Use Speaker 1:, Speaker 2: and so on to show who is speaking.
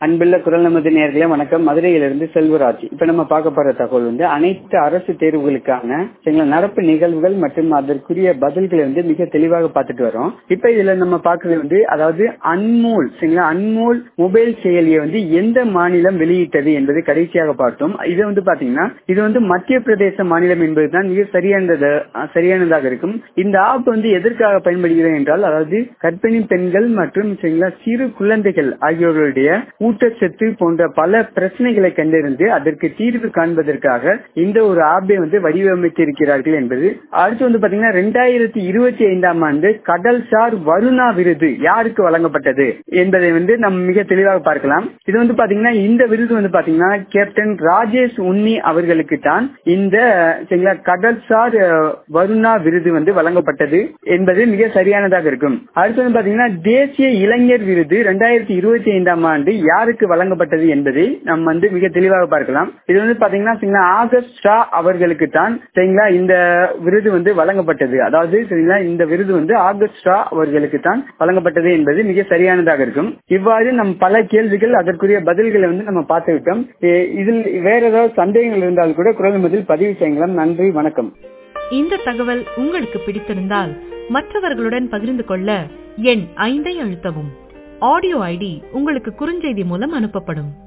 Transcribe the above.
Speaker 1: அன்புள்ள குரல் நமது நேர்களே வணக்கம் மதுரையிலிருந்து செல்வராஜ் இப்ப நம்ம பார்க்க போற தகவல் வந்து அனைத்து அரசு தேர்வுகளுக்கான சரிங்களா நடப்பு நிகழ்வுகள் மற்றும் அதற்குரிய பதில்களை வந்து மிக தெளிவாக பார்த்துட்டு வரோம் இப்ப இதுல நம்ம பார்க்கறது வந்து அதாவது அன்மோல் சரிங்களா அன்மோல் மொபைல் செயலியை வந்து எந்த மாநிலம் வெளியிட்டது என்பது கடைசியாக பார்த்தோம் இது வந்து பாத்தீங்கன்னா இது வந்து மத்திய பிரதேச மாநிலம் என்பதுதான் மிக சரியானது சரியானதாக இருக்கும் இந்த ஆப் வந்து எதற்காக பயன்படுகிறது என்றால் அதாவது கர்ப்பிணி பெண்கள் மற்றும் சரிங்களா சிறு குழந்தைகள் ஆகியோருடைய ஊட்டச்சத்து போன்ற பல பிரச்சனைகளை கண்டறிந்து அதற்கு தீர்வு காண்பதற்காக இந்த ஒரு ஆப்பை வந்து வடிவமைத்திருக்கிறார்கள் என்பது அடுத்து வந்து பாத்தீங்கன்னா ரெண்டாயிரத்தி இருபத்தி ஐந்தாம் ஆண்டு கடல்சார் வருணா விருது யாருக்கு வழங்கப்பட்டது என்பதை வந்து நம்ம மிக தெளிவாக பார்க்கலாம் இது வந்து பாத்தீங்கன்னா இந்த விருது வந்து பாத்தீங்கன்னா கேப்டன் ராஜேஷ் உன்னி அவர்களுக்கு தான் இந்த சரிங்களா கடல்சார் வருணா விருது வந்து வழங்கப்பட்டது என்பது மிக சரியானதாக இருக்கும் அடுத்து வந்து பாத்தீங்கன்னா தேசிய இளைஞர் விருது ரெண்டாயிரத்தி இருபத்தி ஐந்தாம் ஆண்டு யாருக்கு வழங்கப்பட்டது என்பதை நம்ம வந்து மிக தெளிவாக பார்க்கலாம் இது வந்து பாத்தீங்கன்னா ஆகஸ்ட் ஷா அவர்களுக்கு தான் சரிங்களா இந்த விருது வந்து வழங்கப்பட்டது அதாவது சரிங்களா இந்த விருது வந்து ஆகஸ்ட் ஷா அவர்களுக்கு தான் வழங்கப்பட்டது என்பது மிக சரியானதாக இருக்கும் இவ்வாறு நம் பல கேள்விகள் அதற்குரிய பதில்களை வந்து நம்ம பார்த்து விட்டோம் இதில் வேற ஏதாவது சந்தேகங்கள் இருந்தால் கூட குரல் முதல் பதிவு செய்யலாம் நன்றி வணக்கம்
Speaker 2: இந்த தகவல் உங்களுக்கு பிடித்திருந்தால் மற்றவர்களுடன் பகிர்ந்து கொள்ள எண் ஐந்தை அழுத்தவும் ஆடியோ ஐடி உங்களுக்கு குறுஞ்செய்தி மூலம் அனுப்பப்படும்